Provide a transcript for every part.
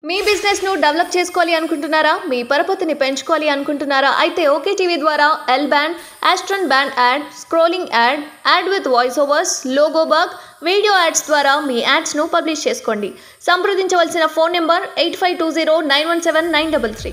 మీ business ను develop చేసుకోవాలి అనుకుంటున్నారా మీ పరపతిని పెంచుకోవాలి అనుకుంటున్నారా అయితే ఓకే టీవీ ద్వారా L band aston band ad scrolling ad ad with voice overs logo bug video ads ద్వారా మీ యాడ్స్ ను పబ్లిష్ చేసుకోండి సంప్రదించవలసిన phone number eight five two zero nine one seven nine double three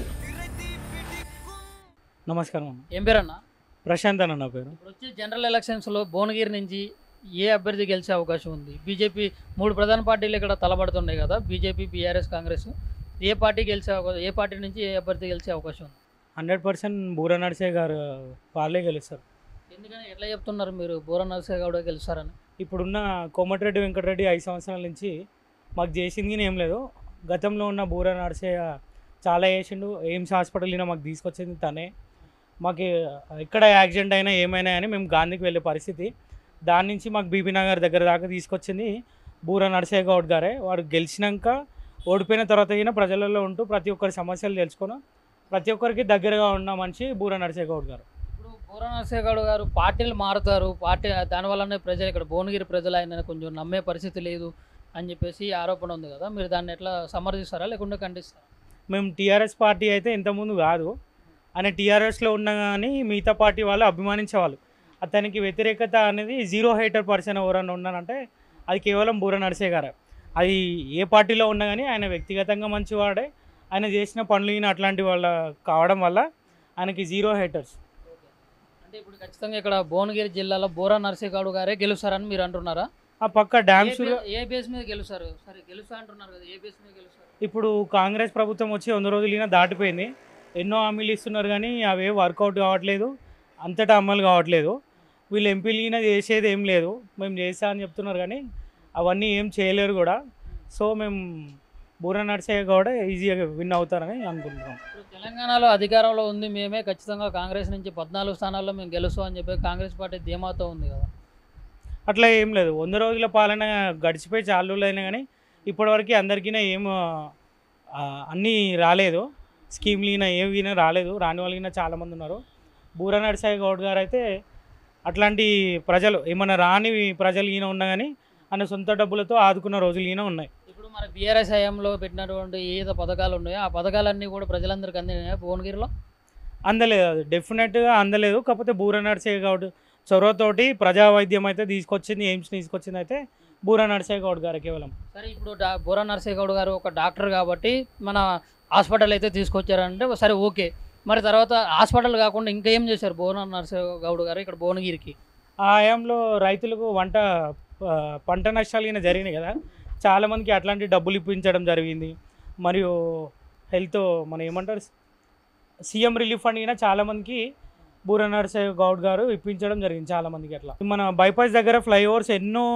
నమస్కారం అన్న ఏం పేరు అన్న ప్రశాంత్ అన్న నా పేరు ఇప్పుడు వచ్చే జనరల్ ఎలక్షన్స్లో భువనగిరి నుంచి ఏ అభ్యర్థి గెలిచే అవకాశం ఉంది బీజేపీ మూడు ప్రధాన పార్టీలు ఇక్కడ తలబడుతున్నాయి కదా బీజేపీ బీఆర్ఎస్ కాంగ్రెస్ ఏ పార్టీ గెలిచే అవకాశం ఏ పార్టీ నుంచి ఏ అభ్యర్థి గెలిచే అవకాశం ఉంది హండ్రెడ్ పర్సెంట్ బూర నడిసే గారు వాళ్ళే గెలుస్తారు ఎందుకని ఎట్లా చెప్తున్నారు మీరు బోర నరసే గౌడ గెలుస్తారని ఇప్పుడున్న కోమటిరెడ్డి వెంకటరెడ్డి ఐదు సంవత్సరాల నుంచి మాకు చేసింది ఏం లేదు గతంలో ఉన్న బూర నడిసే చాలా చేసిండు ఎయిమ్స్ హాస్పిటల్ అయినా మాకు తీసుకొచ్చింది తనే మాకు ఎక్కడ యాక్సిడెంట్ అయినా ఏమైనా అని మేము గాంధీకి వెళ్ళే పరిస్థితి దాని నుంచి మాకు బీబీ నగర్ దగ్గర దాకా తీసుకొచ్చింది బూర నరసే గౌడ్ గారే వాడు గెలిచినాక ఓడిపోయిన తర్వాత అయినా ప్రజలలో ఉంటూ ప్రతి ఒక్కరి సమస్యలు తెలుసుకుని ప్రతి ఒక్కరికి దగ్గరగా ఉన్న మనిషి బూర నరసే గౌడ్ గారు ఇప్పుడు బోర నరసే గౌడ గారు పార్టీలు మారుతారు పార్టీ దానివల్లనే ప్రజలు ఇక్కడ భువనగిరి ప్రజలు ఆయన కొంచెం నమ్మే పరిస్థితి లేదు అని చెప్పేసి ఆరోపణ ఉంది కదా మీరు దాన్ని ఎట్లా సమర్థిస్తారా లేకుంటే ఖండిస్తారా మేము టీఆర్ఎస్ పార్టీ అయితే ఇంతకుముందు కాదు ఆయన టీఆర్ఎస్లో ఉన్నా కానీ మిగతా పార్టీ వాళ్ళు అభిమానించేవాళ్ళు అతనికి వ్యతిరేకత అనేది జీరో హైటర్ పర్సన్ ఎవరన్నా ఉన్నానంటే అది కేవలం బూర నడిసే గారు అది ఏ పార్టీలో ఉన్నా కానీ ఆయన వ్యక్తిగతంగా మంచివాడే ఆయన చేసిన పనులు ఈయన అట్లాంటి వాళ్ళ కావడం వల్ల ఆయనకి జీరో హైటర్స్ అంటే ఇప్పుడు ఖచ్చితంగా ఇక్కడ భువనగిరి జిల్లాలో బోరా నరసేగౌడ్ గారే గెలుస్తారని మీరు అంటున్నారా ఆ పక్క డ్యామ్స్ ఏ బే- ఏ బేస్ మీద గెలుస్తారు సరే గెలుస్తా అంటున్నారు కదా ఏ బేస్ మీద గెలుస్తారు ఇప్పుడు కాంగ్రెస్ ప్రభుత్వం వచ్చి వంద రోజులైనా దాటిపోయింది ఎన్నో హామీలు ఇస్తున్నారు కానీ అవే వర్కౌట్ కావట్లేదు అంతటా అమలు కావట్లేదు వీళ్ళు ఎంపీలైనా చేసేది ఏం లేదు మేము చేస్తా అని చెప్తున్నారు కానీ అవన్నీ ఏం చేయలేరు కూడా సో మేము బూర నడిసే కూడా ఈజీగా విన్ అవుతారని అనుకుంటున్నాం ఇప్పుడు తెలంగాణలో అధికారంలో ఉంది మేమే ఖచ్చితంగా కాంగ్రెస్ నుంచి పద్నాలుగు స్థానాల్లో మేము గెలుస్తాం అని చెప్పి కాంగ్రెస్ పార్టీ ధీమాతో ఉంది కదా అట్లా ఏం లేదు వంద రోజుల పాలన గడిచిపోయి చాలా రోజులు అయినా కానీ ఇప్పటివరకు అందరికీ ఏం ఆ, అన్నీ రాలేదు స్కీమ్లు ఈయన ఏవినా రాలేదు రాని వాళ్ళు ఈయన చాలామంది ఉన్నారు బూర నరసాయి గౌడ్ గారు అయితే అట్లాంటి ప్రజలు ఏమన్నా రాని ప్రజలు ఈయన ఉన్నా కానీ ఆయన సొంత డబ్బులతో ఆదుకున్న రోజులు ఈయన ఉన్నాయి ఇప్పుడు మన బీఆర్ఎస్ హయాంలో పెట్టినటువంటి ఏదో పథకాలు ఉన్నాయో ఆ పథకాలన్నీ కూడా ప్రజలందరికీ అందినాయా భువనగిరిలో అందలేదు అది డెఫినెట్గా అందలేదు కాకపోతే బూర నరసే గౌడ్ చొరవతోటి ప్రజా వైద్యం అయితే తీసుకొచ్చింది ఎయిమ్స్ తీసుకొచ్చింది అయితే బూర నరసే గౌడ్ గారు కేవలం సరే ఇప్పుడు డా బోరా నరసేగౌడ్ గారు ఒక డాక్టర్ కాబట్టి మన హాస్పిటల్ అయితే తీసుకొచ్చారంటే సరే ఓకే మరి తర్వాత హాస్పిటల్ కాకుండా ఇంకా ఏం చేశారు బోరా నరసేగౌడ్ గారు ఇక్కడ భువనగిరికి ఆ హయాంలో రైతులకు వంట ఆ, పంట నష్టాలు ఈయన జరిగినాయి కదా చాలామందికి అట్లాంటి డబ్బులు ఇప్పించడం జరిగింది మరియు హెల్త్ మన ఏమంటారు సీఎం రిలీఫ్ ఫండ్ ఈయన చాలామందికి బూర నరసయ్య గౌడ్ గారు ఇప్పించడం జరిగింది చాలామందికి అట్లా మన బైపాస్ దగ్గర ఫ్లైఓవర్స్ ఎన్నో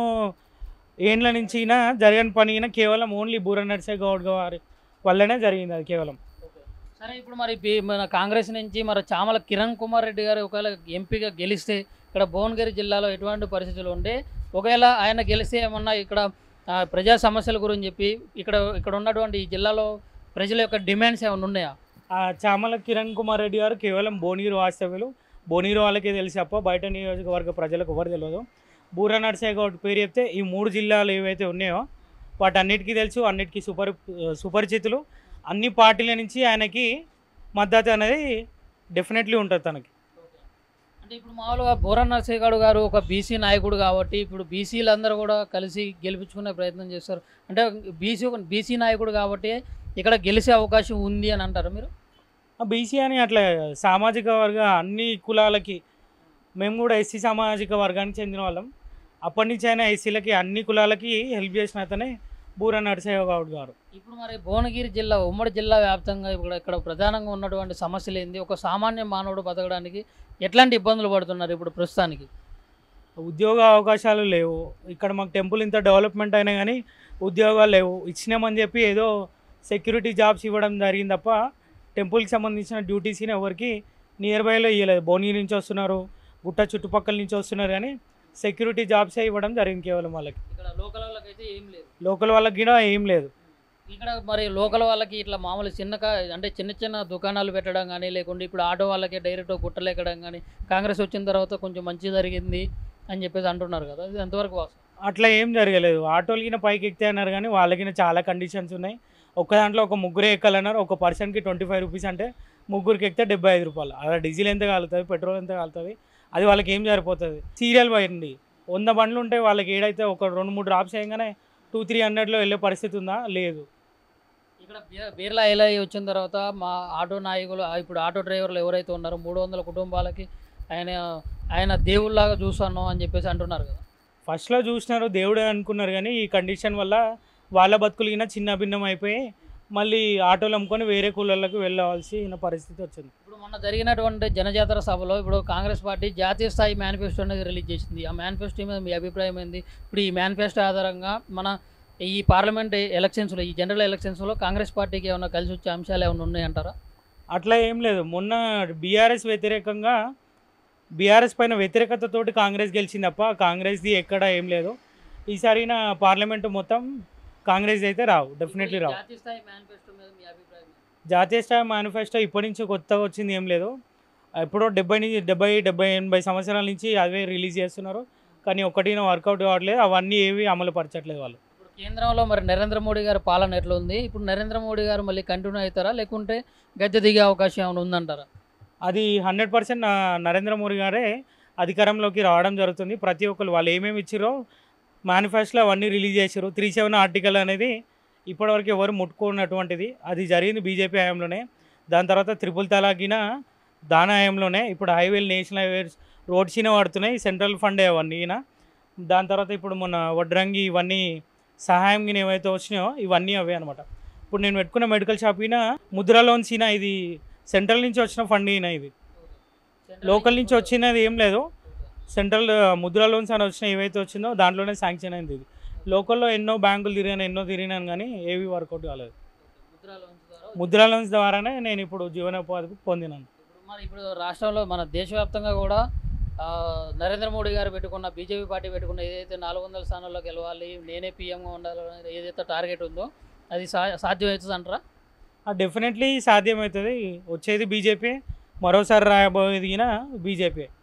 ఏండ్ల నుంచి ఈయన జరగని పని ఈయన కేవలం ఓన్లీ బూర నరసయ్య గౌడ్ గారి వల్లనే జరిగింది అది కేవలం సరే ఇప్పుడు మరి బి- మన కాంగ్రెస్ నుంచి మరి చామల కిరణ్ కుమార్ రెడ్డి గారు ఒకవేళ ఎంపీగా గెలిస్తే ఇక్కడ భువనగిరి జిల్లాలో ఎటువంటి పరిస్థితులు ఉంటే ఒకవేళ ఆయన గెలిస్తే ఏమన్నా ఇక్కడ ఆ, ప్రజా సమస్యల గురించి చెప్పి ఇక్కడ ఇక్కడ ఉన్నటువంటి ఈ జిల్లాలో ప్రజల యొక్క డిమాండ్స్ ఏమైనా ఉన్నాయా ఆ చామల కిరణ్ కుమార్ రెడ్డి గారు కేవలం భువనగిరి వాస్తవ్యులు భువనగిరి వాళ్ళకే తెలిసి తప్ప బయట నియోజకవర్గ ప్రజలకు ఎవరు తెలియదు బూర నర్సే గౌడ్ పేరు చెప్తే ఈ మూడు జిల్లాలు ఏవైతే ఉన్నాయో వాటన్నిటికీ తెలుసు అన్నిటికీ సుపరి సుపరిచితులు అన్ని పార్టీల నుంచి ఆయనకి మద్దతు అనేది డెఫినెట్లీ ఉంటుంది తనకి అంటే ఇప్పుడు మామూలుగా బోరా నరసేగౌడ్ గారు ఒక బీసీ నాయకుడు కాబట్టి ఇప్పుడు బీసీలందరూ కూడా కలిసి గెలిపించుకునే ప్రయత్నం చేస్తారు అంటే బీసీ బీసీ నాయకుడు కాబట్టి ఇక్కడ గెలిచే అవకాశం ఉంది అని అంటారు మీరు బీసీ అని అట్లా సామాజిక వర్గ అన్ని కులాలకి మేము కూడా ఎస్సీ సామాజిక వర్గానికి చెందిన వాళ్ళం అప్పటి నుంచి అయినా ఎస్సీలకి అన్ని కులాలకి హెల్ప్ చేసిన అతనే బూర నరసయ్య గౌడ్ గారు ఇప్పుడు మరి భువనగిరి జిల్లా ఉమ్మడి జిల్లా వ్యాప్తంగా ఇప్పుడు ఇక్కడ ప్రధానంగా ఉన్నటువంటి సమస్యలు ఏంది ఒక సామాన్య మానవుడు బతకడానికి ఎట్లాంటి ఇబ్బందులు పడుతున్నారు ఇప్పుడు ప్రస్తుతానికి ఉద్యోగ అవకాశాలు లేవు ఇక్కడ మాకు టెంపుల్ ఇంత డెవలప్మెంట్ అయినా కానీ ఉద్యోగాలు లేవు ఇచ్చినామని చెప్పి ఏదో సెక్యూరిటీ జాబ్స్ ఇవ్వడం జరిగింది తప్ప టెంపుల్కి సంబంధించిన డ్యూటీస్ని ఎవరికి నియర్ బైలో ఇవ్వలేదు భువనగిరి నుంచి వస్తున్నారు గుట్ట చుట్టుపక్కల నుంచి వస్తున్నారు కానీ సెక్యూరిటీ జాబ్సే ఇవ్వడం జరిగింది కేవలం వాళ్ళకి ఇక్కడ లోకల్ వాళ్ళకైతే ఏం లేదు లోకల్ వాళ్ళకి కూడా ఏం లేదు ఇక్కడ మరి లోకల్ వాళ్ళకి ఇట్లా మామూలు చిన్న కా- అంటే చిన్న చిన్న దుకాణాలు పెట్టడం కానీ లేకుంటే ఇప్పుడు ఆటో వాళ్ళకి డైరెక్ట్ గుట్టలు ఎక్కడం కానీ కాంగ్రెస్ వచ్చిన తర్వాత కొంచెం మంచి జరిగింది అని చెప్పేసి అంటున్నారు కదా ఇది ఎంతవరకు వాస్తవం అట్లా ఏం జరగలేదు ఆటోలకి పైకి ఎక్కితే అన్నారు కానీ వాళ్ళకి చాలా కండిషన్స్ ఉన్నాయి ఒక్క దాంట్లో ఒక ముగ్గురే ఎక్కాలన్నారు ఒక పర్సన్కి ట్వంటీ ఫైవ్ రూపీస్ అంటే ముగ్గురికి ఎక్కితే డెబ్బై ఐదు రూపాయలు అలా డీజిల్ ఎంత కాలుతుంది పెట్రోల్ ఎంత కాలుతుంది అది వాళ్ళకి ఏం సరిపోతుంది సీరియల్ పోయింది వంద బండ్లు ఉంటే వాళ్ళకి ఏడైతే ఒక రెండు మూడు డ్రాప్స్ చేయగానే టూ త్రీ హండ్రెడ్లో వెళ్ళే పరిస్థితి ఉందా లేదు ఇక్కడ బీ- బీర్లా ఎల్ఐ వచ్చిన తర్వాత మా ఆటో నాయకులు ఆ ఇప్పుడు ఆటో డ్రైవర్లు ఎవరైతే ఉన్నారో మూడు వందల కుటుంబాలకి ఆయన ఆయన దేవుళ్ళలాగా చూస్తాను అని చెప్పేసి అంటున్నారు కదా ఫస్ట్లో చూసినారు దేవుడే అనుకున్నారు కానీ ఈ కండిషన్ వల్ల వాళ్ళ బతుకులు చిన్న భిన్నం అయిపోయి మళ్ళీ ఆటోలు అమ్ముకొని వేరే కూలర్లకు వెళ్ళవలసిన పరిస్థితి వచ్చింది ఇప్పుడు మొన్న జరిగినటువంటి జనజాతర సభలో ఇప్పుడు కాంగ్రెస్ పార్టీ జాతీయ స్థాయి మేనిఫెస్టో అనేది రిలీజ్ చేసింది ఆ మేనిఫెస్టో మీద మీ అభిప్రాయం ఏంది ఇప్పుడు ఈ మేనిఫెస్టో ఆధారంగా మన ఈ పార్లమెంట్ ఎలక్షన్స్లో ఈ జనరల్ ఎలక్షన్స్లో కాంగ్రెస్ పార్టీకి ఏమైనా కలిసి వచ్చే అంశాలు ఏమైనా ఉన్నాయంటారా అట్లా ఏం లేదు మొన్న బీఆర్ఎస్ వ్యతిరేకంగా బీఆర్ఎస్ పైన వ్యతిరేకతతోటి కాంగ్రెస్ గెలిచింది తప్ప కాంగ్రెస్ది ఎక్కడ ఏం లేదు ఈసారి నా పార్లమెంటు మొత్తం కాంగ్రెస్ అయితే రావు డెఫినెట్లీ రావు జాతీయ స్థాయి మేనిఫెస్టో మీద మీ అభిప్రాయం ఏంది? జాతీయ స్థాయి మేనిఫెస్టో ఇప్పటి నుంచి కొత్తగా వచ్చింది ఏం లేదు ఎప్పుడో డెబ్బై నుంచి డెబ్బై డెబ్బై ఎనభై సంవత్సరాల నుంచి అవే రిలీజ్ చేస్తున్నారు కానీ ఒకటిన వర్కౌట్ కావట్లేదు అవన్నీ ఏవి అమలు పరచట్లేదు వాళ్ళు ఇప్పుడు కేంద్రంలో మరి నరేంద్ర మోడీ గారి పాలన ఎట్లా ఉంది ఇప్పుడు నరేంద్ర మోడీ గారు మళ్ళీ కంటిన్యూ అవుతారా లేకుంటే గద్దె దిగే అవకాశం ఏమైనా ఉందంటారా అది హండ్రెడ్ పర్సెంట్ నరేంద్ర మోడీ గారే అధికారంలోకి రావడం జరుగుతుంది ప్రతి ఒక్కరు వాళ్ళు ఏమేమి ఇచ్చారో మేనిఫెస్టోలో అవన్నీ రిలీజ్ చేశారు త్రీ సెవెన్ ఆర్టికల్ అనేది ఇప్పటివరకు ఎవరు ముట్టుకున్నటువంటిది అది జరిగింది బీజేపీ హయాంలోనే దాని తర్వాత త్రిపుల్ తలాగిన దాని హయాంలోనే ఇప్పుడు హైవేలు నేషనల్ హైవేస్ రోడ్స్నే వాడుతున్నాయి సెంట్రల్ ఫండ్ అవన్నీ ఈయన. దాని తర్వాత ఇప్పుడు మొన్న వడ్రంగి ఇవన్నీ సహాయం గిన ఏవైతే వచ్చినాయో ఇవన్నీ అవే అనమాట ఇప్పుడు నేను పెట్టుకున్న మెడికల్ షాప్ ఈయన ముద్రా లోన్స్ ఈయన ఇది సెంట్రల్ నుంచి వచ్చిన ఫండ్ ఈయన ఇది లోకల్ నుంచి వచ్చినది ఏం లేదు సెంట్రల్ ఆ, ముద్రా లోన్స్ అని వచ్చిన ఏవైతే వచ్చిందో దాంట్లోనే శాంక్షన్ అయింది ఇది లోకల్లో ఎన్నో బ్యాంకులు తిరిగాను ఎన్నో తిరిగినాను కానీ ఏవి వర్కౌట్ కాలేదు ముద్రా లోన్స్ ద్వారా ముద్రా లోన్స్ ద్వారానే నేను ఇప్పుడు జీవనోపాధి పొందినాను ఇప్పుడు మరి ఇప్పుడు రాష్ట్రంలో మన దేశవ్యాప్తంగా కూడా ఆ, నరేంద్ర మోడీ గారు పెట్టుకున్న బీజేపీ పార్టీ పెట్టుకున్న ఏదైతే నాలుగు వందల స్థానాల్లో గెలవాలి నేనే పీఎంగా ఉండాలి అనేది ఏదైతే టార్గెట్ ఉందో అది సా సాధ్యమవుతుంది అంటారా డెఫినెట్లీ సాధ్యమవుతుంది వచ్చేది బీజేపీ మరోసారి రాయబోయేది బీజేపీ